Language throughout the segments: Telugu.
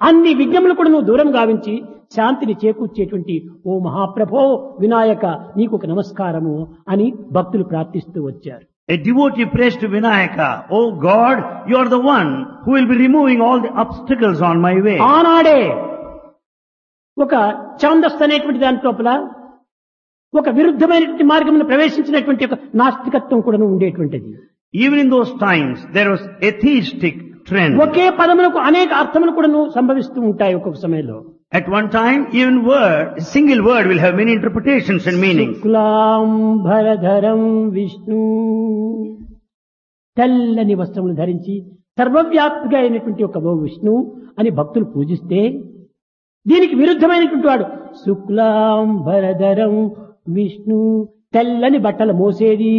అన్ని విఘ్నములు కూడా నువ్వు దూరం గావించి శాంతిని చేకూర్చేటువంటి ఓ మహాప్రభో వినాయక నీకు ఒక నమస్కారము అని భక్తులు ప్రార్థిస్తూ వచ్చారు A devotee prays to Vinayaka, Oh God, you are the one who will be removing all the obstacles on my way. ఆనాడే ఒక ఛాందస్ అనేటువంటి దాని లోపల ఒక విరుద్ధమైనటువంటి మార్గమును ప్రవేశించినటువంటి ఒక నాస్తికత్వం కూడా ఉండేటువంటిది Even in those times, there was atheistic trend. ఒకే పదములకు అనేక అర్థములు కూడా సంభవిస్తూ ఉంటాయి ఒక్కొక్క సమయంలో At one time, even word, a single word will have many interpretations and meanings. శుక్లాంబరధరం విష్ణు తెల్లని వస్త్రములు ధరించి సర్వవ్యాప్తిగా అయినటువంటి ఒక ఓ విష్ణు అని భక్తులు పూజిస్తే దీనికి విరుద్ధమైనటువంటి వాడు శుక్లాంబరధరం విష్ణు తెల్లని బట్టలు మోసేది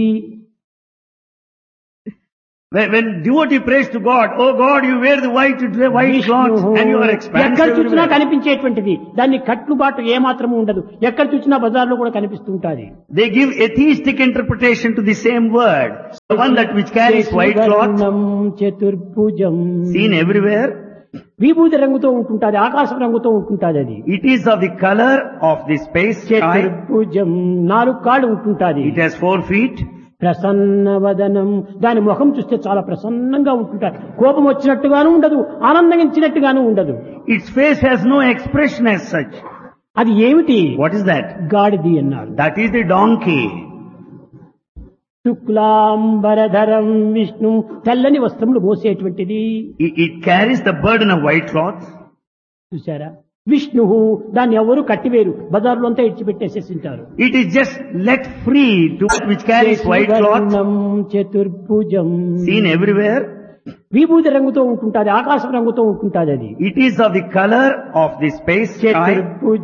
When, when devotee prays to God, Oh God, you wear the white, white clothes and you are ఎక్కడ expansive చూసినా everywhere. కనిపించేటువంటిది దాన్ని కట్టుబాటు ఏమాత్రము ఉండదు ఎక్కడ చూసినా బజార్లో కూడా కనిపిస్తుంటాది They give atheistic interpretation to the same word. The one that which carries white cloth, శశివర్ణం చతుర్భుజం seen everywhere. విభూతి రంగుతో ఉంటుంటాది ఆకాశం రంగుతో ఉంటుంటాది అది It is of the color of the space sky. చతుర్భుజం నాలుగు కాళ్ళు ఉంటుంటాది It has four feet. Prasanna వదనం దాని ముఖం చూస్తే చాలా ప్రసన్నంగా ఉంటుంటాది కోపం వచ్చినట్టుగాను ఉండదు ఆనందించినట్టుగాను ఉండదు Its face has no expression as such. అది ఏమిటి What is that? గాడిది అన్నారు That is the donkey. శుక్లాంబరధరం విష్ణు తెల్లని వస్త్రములు మోసేటువంటిది It, it carries the burden of white cloth. చూసారా విష్ణు దాన్ని ఎవరు కట్టివేరు బజార్లో అంతా ఇచ్చిపెట్టేసేసింటారు It is just let free to that which carries white cloth, శశివర్ణం చతుర్భుజం seen everywhere. విభూతి రంగుతో ఉంటుంటాది ఆకాశం రంగుతో ఉంటుంటాది అది It is of the color of the space sky. చతుర్భుజం